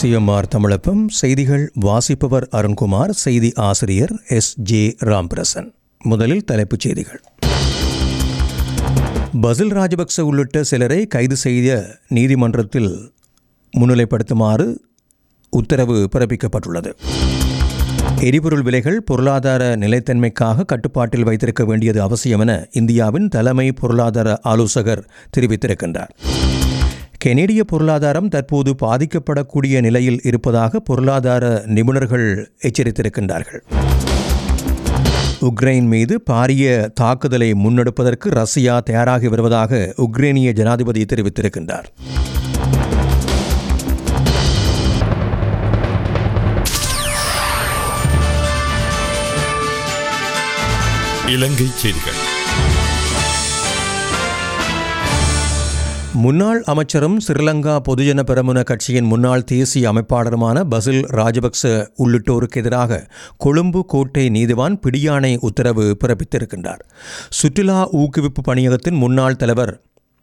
CMR தமிழப்பம் செய்திகள் வாசிப்பவர் அருண்குமார் செய்தி ஆசிரியர் எஸ் ஜே ராம்பிரசன் முதலில் தலைப்புச் செய்திகள் பசில் ராஜபக்ச உள்ளிட்ட சிலரை கைது செய்த நீதிமன்றத்தில் முன்னிலைப்படுத்துமாறு உத்தரவு பிறப்பிக்கப்பட்டுள்ளது எரிபொருள் விலைகள் பொருளாதார நிலைத்தன்மைக்காக கட்டுப்பாட்டில் வைத்திருக்க வேண்டியது அவசியம் என இந்தியாவின் தலைமை பொருளாதார ஆலோசகர் தெரிவித்திருக்கின்றார் கெனேடிய பொருளாதாரம் தற்போது பாதிக்கப்படக்கூடிய நிலையில் இருப்பதாக பொருளாதார நிபுணர்கள் எச்சரித்திருக்கின்றார்கள் உக்ரைன் மீது பாரிய தாக்குதலை முன்னெடுப்பதற்கு ரஷ்யா தயாராகி வருவதாக உக்ரைனிய ஜனாதிபதி தெரிவித்திருக்கின்றார் இலங்கை செய்திகள் முன்னாள் அமைச்சரும் ஸ்ரீலங்கா பொதுஜன பெரமுன கட்சியின் முன்னாள் தேசிய அமைப்பாளருமான பசில் ராஜபக்ச உள்ளிட்டோருக்கு எதிராக கொழும்பு கோட்டை நீதிவான் பிடியாணை உத்தரவு பிறப்பித்திருக்கின்றார் சுற்றுலா ஊக்குவிப்பு பணியகத்தின் முன்னாள் தலைவர்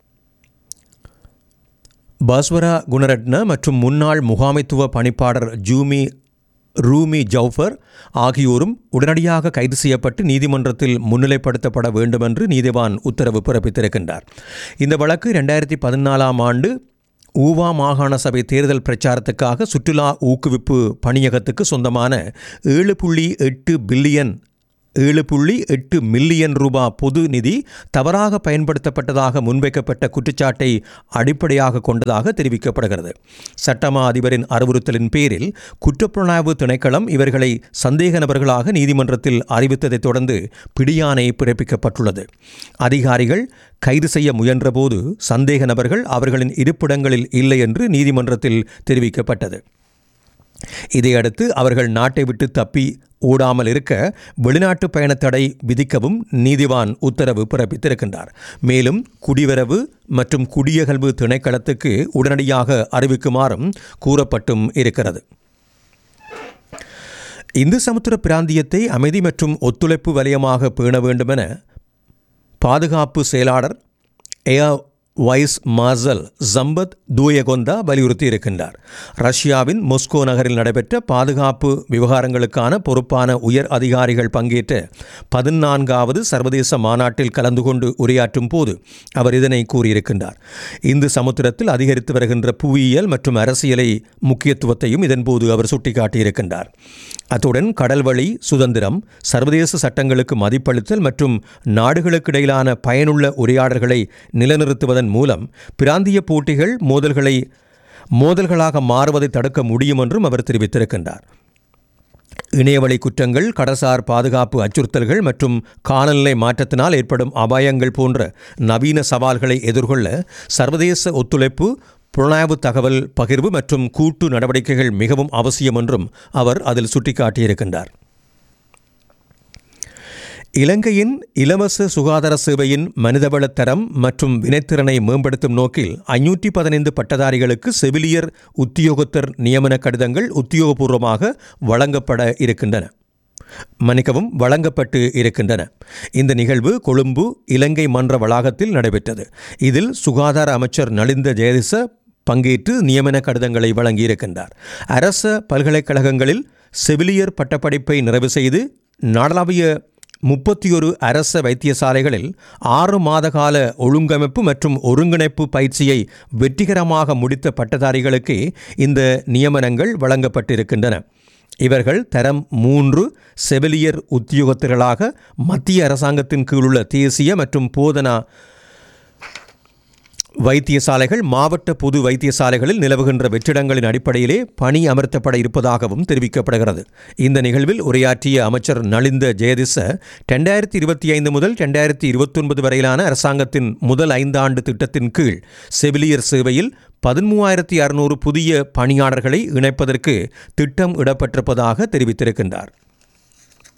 பாஸ்வரா குணரட்ன மற்றும் முன்னாள் முகாமைத்துவ பணிப்பாளர் ஜூமி ரூமி ஜவுஃபர் ஆகியோரும் உடனடியாக கைது செய்யப்பட்டு நீதிமன்றத்தில் முன்னிலைப்படுத்தப்பட வேண்டுமென்று நீதிவான் உத்தரவு பிறப்பித்திருக்கின்றார் இந்த வழக்கு ரெண்டாயிரத்தி பதினாலாம் ஆண்டு ஊவா மாகாண சபை தேர்தல் பிரச்சாரத்துக்காக சுற்றுலா ஊக்குவிப்பு பணியகத்துக்கு சொந்தமான ஏழு புள்ளி எட்டு பில்லியன் ஏழு புள்ளி எட்டு மில்லியன் ரூபா பொது நிதி தவறாக பயன்படுத்தப்பட்டதாக முன்வைக்கப்பட்ட குற்றச்சாட்டை அடிப்படையாக கொண்டதாக தெரிவிக்கப்படுகிறது சட்டமா அதிபரின் அறிவுறுத்தலின் பேரில் குற்றப்புலனாய்வு திணைக்களம் இவர்களை சந்தேக நபர்களாக நீதிமன்றத்தில் அறிவித்ததைத் தொடர்ந்து பிடியாணை பிறப்பிக்கப்பட்டுள்ளது அதிகாரிகள் கைது செய்ய முயன்றபோது சந்தேக நபர்கள் அவர்களின் இருப்பிடங்களில் இல்லை என்று நீதிமன்றத்தில் தெரிவிக்கப்பட்டது இதையடுத்து அவர்கள் நாட்டை விட்டு தப்பி ஓடாமல் இருக்க வெளிநாட்டு பயணத்தடை விதிக்கவும் நீதிவான் உத்தரவு பிறப்பித்திருக்கின்றார் மேலும் குடிவரவு மற்றும் குடியகல்வு திணைக்களத்துக்கு உடனடியாக அறிவிக்குமாறும் கூறப்பட்டும் இருக்கிறது இந்து சமுத்திர பிராந்தியத்தை அமைதி மற்றும் ஒத்துழைப்பு வலயமாக பேண வேண்டுமென பாதுகாப்பு செயலாளர் ஏஆ வைஸ் மார்சல் ஜம்பத் தூயகொந்தா வலியுறுத்தி இருக்கின்றார் ரஷ்யாவின் மொஸ்கோ நகரில் நடைபெற்ற பாதுகாப்பு விவகாரங்களுக்கான பொறுப்பான உயர் அதிகாரிகள் பங்கேற்ற பதினான்காவது சர்வதேச மாநாட்டில் கலந்து கொண்டு உரையாற்றும் போது அவர் இதனை கூறியிருக்கின்றார் இந்து சமுத்திரத்தில் அதிகரித்து வருகின்ற புவியியல் மற்றும் அரசியலை முக்கியத்துவத்தையும் இதன்போது அவர் சுட்டிக்காட்டியிருக்கின்றார் அத்துடன் கடல்வழி சுதந்திரம் சர்வதேச சட்டங்களுக்கு மதிப்பளித்தல் மற்றும் நாடுகளுக்கிடையிலான பயனுள்ள உரையாடல்களை நிலைநிறுத்துவதன் மூலம் பிராந்திய போட்டிகள் மோதல்களை மோதல்களாக மாறுவதை தடுக்க முடியும் என்றும் அவர் தெரிவித்திருக்கின்றார் இணையவழி குற்றங்கள் கடசார் பாதுகாப்பு அச்சுறுத்தல்கள் மற்றும் காலநிலை மாற்றத்தினால் ஏற்படும் அபாயங்கள் போன்ற நவீன சவால்களை எதிர்கொள்ள சர்வதேச ஒத்துழைப்பு புலனாய்வு தகவல் பகிர்வு மற்றும் கூட்டு நடவடிக்கைகள் மிகவும் அவசியம் என்றும் அவர் அதில் சுட்டிக்காட்டியிருக்கின்றார் இலங்கையின் இலவச சுகாதார சேவையின் மனிதவள தரம் மற்றும் வினைத்திறனை மேம்படுத்தும் நோக்கில் ஐநூற்றி பதினைந்து பட்டதாரிகளுக்கு செவிலியர் உத்தியோகத்தர் நியமன கடிதங்கள் உத்தியோகபூர்வமாக வழங்கப்பட இருக்கின்றன மன்னிக்கவும் வழங்கப்பட்டு இருக்கின்றன இந்த நிகழ்வு கொழும்பு இலங்கை மன்ற வளாகத்தில் நடைபெற்றது இதில் சுகாதார அமைச்சர் நலிந்த ஜெயதிச பங்கேற்று நியமன கடிதங்களை வழங்கியிருக்கின்றார் அரச பல்கலைக்கழகங்களில் செவிலியர் பட்டப்படிப்பை நிறைவு செய்து நாடளாவிய முப்பத்தி ஒரு அரச வைத்தியசாலைகளில் ஆறு மாத கால ஒழுங்கமைப்பு மற்றும் ஒருங்கிணைப்பு பயிற்சியை வெற்றிகரமாக முடித்த பட்டதாரிகளுக்கு இந்த நியமனங்கள் வழங்கப்பட்டிருக்கின்றன இவர்கள் தரம் மூன்று செவிலியர் உத்தியோகத்தர்களாக மத்திய அரசாங்கத்தின் கீழுள்ள தேசிய மற்றும் போதனா வைத்தியசாலைகள் மாவட்ட பொது வைத்தியசாலைகளில் நிலவுகின்ற வெற்றிடங்களின் அடிப்படையிலே பணி அமர்த்தப்பட இருப்பதாகவும் தெரிவிக்கப்படுகிறது இந்த நிகழ்வில் உரையாற்றிய அமைச்சர் நலிந்த ஜெயதிச ரெண்டாயிரத்தி இருபத்தி ஐந்து முதல் ரெண்டாயிரத்தி இருபத்தொன்பது வரையிலான அரசாங்கத்தின் முதல் ஐந்தாண்டு திட்டத்தின் கீழ் செவிலியர் சேவையில் பதிமூவாயிரத்தி அறுநூறு புதிய பணியாளர்களை இணைப்பதற்கு திட்டம் இடப்பட்டிருப்பதாக தெரிவித்திருக்கின்றார்